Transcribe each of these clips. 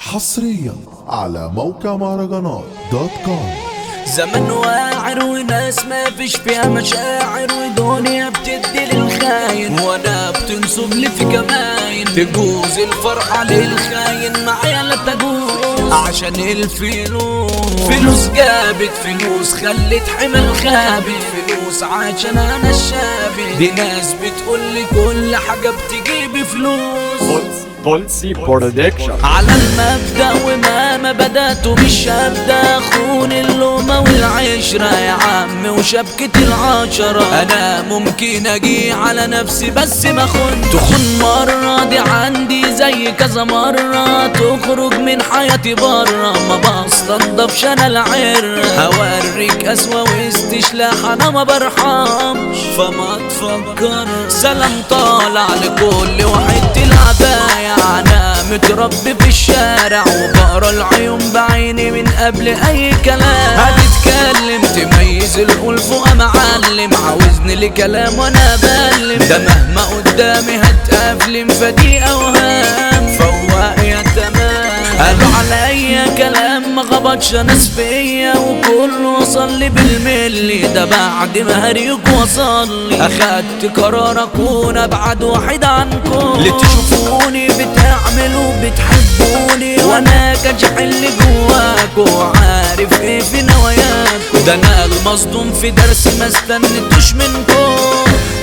حصريا على موقع مهرجانات دوت كوم زمن واعر وناس ما فيش فيها مشاعر ودنيا بتدي للخاين وانا بتنصب لي في كماين تجوز الفرحة للخاين معايا لا تجوز عشان الفلوس فلوس جابت فلوس خلت حمل خابت فلوس عشان انا الشابت دي ناس بتقول لي كل حاجة بتجيب فلوس بولسي برودكشن على المبدأ وما ما بدأت مش هبدأ خون اللومة والعشرة يا عم وشبكة العشرة أنا ممكن أجي على نفسي بس ما خن تخن مرة دي عندي زي كذا مرة تخرج من حياتي برا ما بستنضفش أنا العر هوريك أسوأ واستشلاح أنا ما برحمش فما تفكر سلام طالع لكل واحد تلعبايا انا متربي في الشارع وبقرا العيون بعيني من قبل اي كلام هتتكلم تميز الالف معلم عاوزني لكلام وانا بلم ده مهما قدامي هتقفلم فدي اوهام فواق يا تمام قالوا عليا كلام ما غبطش ناس فيا وكله وصل لي بالملي ده بعد ما هريك وصل لي اخدت قرار اكون ابعد واحد عنكم اللي تشوفوني بتعملوا بتحبوني وانا كجح اللي جواكوا عارف ايه في نواياكوا ده انا المصدوم في درسي ما استنيتوش منكم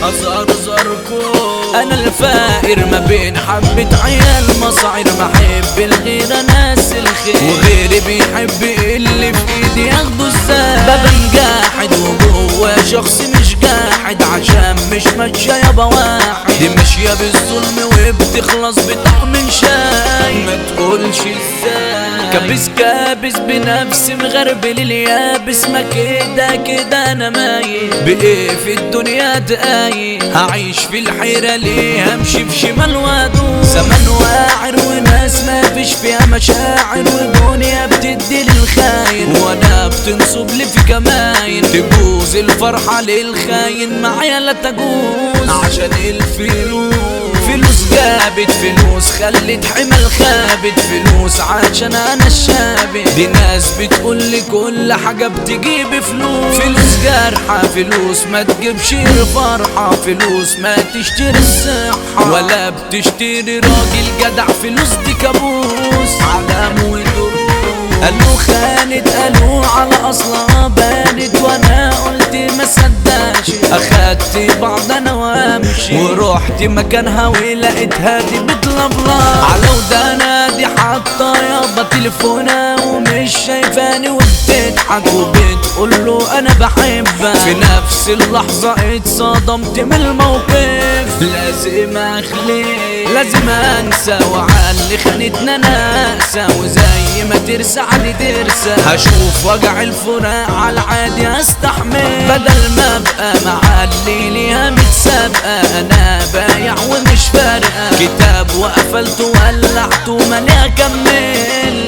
ازرزركم انا الفائر ما بين حبة عيال مصاعر بحب الغير ناس الخير وغيري بيحب اللي في ايدي ياخده ازاي ببان جاحد وجوه شخص مش جاحد عشان مش ماشية يابا واحد دي ماشية بالظلم وبتخلص بطعم شاي ما تقولش ازاي كابس كابس بنفسي مغربل اليابس ما كده كده انا مايل بايه في الدنيا دقايق هعيش في الحيرة ليه همشي في شمال وادوس زمن واعر وناس ما فيش فيها مشاعر ودنيا بتدي للخاين وانا بتنصب لي في كماين تجوز الفرحة للخاين معايا لا تجوز عشان الفلوس فلوس جابت فلوس خلت حمل خابت فلوس عشان انا الشابت دي ناس بتقول لي كل حاجة بتجيب فلوس فلوس جارحة فلوس ما تجيبش الفرحة فلوس ما تشتري الصحة ولا بتشتري راجل جدع فلوس دي كابوس علام ودروس قالوا خانت قالوا على اصلها بانت وانا قلت ما صدقش اخدت بعض انا وامشي ورحت مكانها ولقيتها دي بتلفلف على ودانا دي حاطه يابا تليفونها ومش شايفاني وبتضحك وبتقول له انا بحبك في نفس اللحظه اتصدمت من الموقف لازم اخلي لازم انسى وعلي خانتنا ناسا وزي ما ترسى علي ترسى هشوف وجع الفراق على العادي استحمل بدل ما ابقى معلي ليها متسابقه انا بايع ومش فارقه كتاب وقفلته وولعته مالي اكمل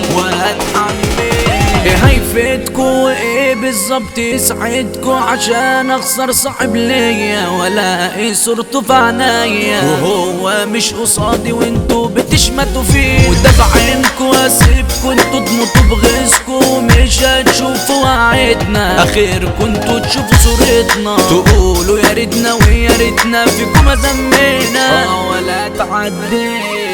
وهتحمل ايه هيفيدكوا وايه بالظبط يسعدكوا عشان اخسر صاحب ليا ولا ايه صورته في عينيا وهو مش قصادي وانتوا بتشمتوا فيه وده بعينكوا اسيبكوا انتوا تموتوا بغيظكوا مش هتشوفوا وعدنا اخركوا انتوا تشوفوا صورتنا تقولوا يا ريتنا ويا ريتنا فيكم ما ذمينا ولا تعدينا